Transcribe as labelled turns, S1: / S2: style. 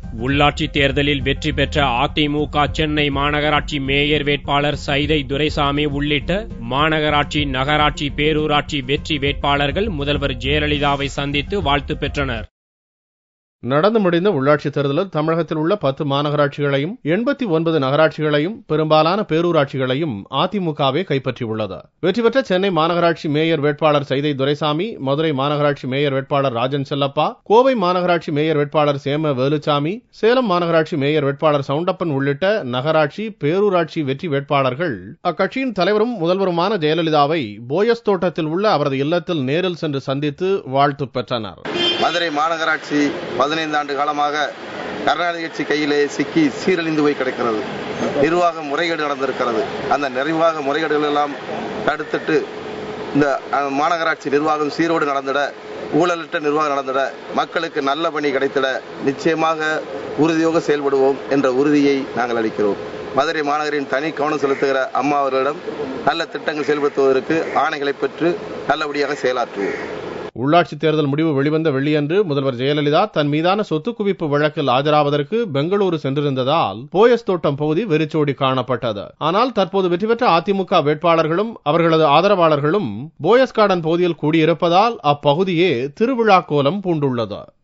S1: உள்ளாட்சி தேர்தலில் வெற்றி பெற்ற அதிமுக சென்னை மாநகராட்சி மேயர் வேட்பாளர் சைதை துரைசாமி உள்ளிட்ட மாநகராட்சி நகராட்சி பேரூராட்சி வெற்றி வேட்பாளர்கள் முதல்வர் ஜெயலலிதாவை சந்தித்து வாழ்த்து பெற்றனர்
S2: நடந்து முடிந்த உள்ளாட்சித் தேர்தலில் தமிழகத்தில் உள்ள பத்து மாநகராட்சிகளையும் எண்பத்தி ஒன்பது நகராட்சிகளையும் பெரும்பாலான பேரூராட்சிகளையும் அதிமுகவே கைப்பற்றியுள்ளது வெற்றி பெற்ற சென்னை மாநகராட்சி மேயர் வேட்பாளர் சைதை துரைசாமி மதுரை மாநகராட்சி மேயர் வேட்பாளர் ராஜன் செல்லப்பா கோவை மாநகராட்சி மேயர் வேட்பாளர் சேம வேலுச்சாமி சேலம் மாநகராட்சி மேயர் வேட்பாளர் சவுண்டப்பன் உள்ளிட்ட நகராட்சி பேரூராட்சி வெற்றி வேட்பாளர்கள் அக்கட்சியின் தலைவரும் முதல்வருமான ஜெயலலிதாவை போயஸ் தோட்டத்தில் உள்ள அவரது இல்லத்தில் நேரில் சென்று சந்தித்து வாழ்த்து பெற்றனர்
S3: மதுரை மாநகராட்சி பதினைந்து ஆண்டு காலமாக கருணாநிதி கட்சி கையிலே சிக்கி சீரழிந்து போய் கிடக்கிறது நிர்வாக முறைகேடு நடந்திருக்கிறது அந்த நிர்வாக முறைகேடுகள் எல்லாம் தடுத்துட்டு இந்த அஹ், மாநகராட்சி நிர்வாகம் சீரோடு நடந்திட ஊழலற்ற நிர்வாகம் நடந்திட மக்களுக்கு நல்ல பணி கிடைத்திட நிச்சயமாக உறுதியோக செயல்படுவோம் என்ற உறுதியை நாங்கள் அளிக்கிறோம் மதுரை மாநகரின் தனி கவனம் செலுத்துகிற அம்மா அவர்களிடம் நல்ல திட்டங்கள் செயல்படுத்துவதற்கு ஆணைகளை பெற்று நல்லபடியாக செயலாற்றுவோம்
S2: உள்ளாட்சி தேர்தல் முடிவு வெளிவந்த வெள்ளியன்று முதல்வர் ஜெயலலிதா தன் மீதான சொத்து குவிப்பு வழக்கில் ஆஜராவதற்கு பெங்களூரு சென்றிருந்ததால் போயஸ் தோட்டம் பகுதி வெறிச்சோடி காணப்பட்டது ஆனால் தற்போது வெற்றி பெற்ற அதிமுக வேட்பாளர்களும் அவர்களது ஆதரவாளர்களும் போயஸ் கார்டன் பகுதியில் கூடியிருப்பதால் அப்பகுதியே திருவிழா கோலம் பூண்டுள்ளது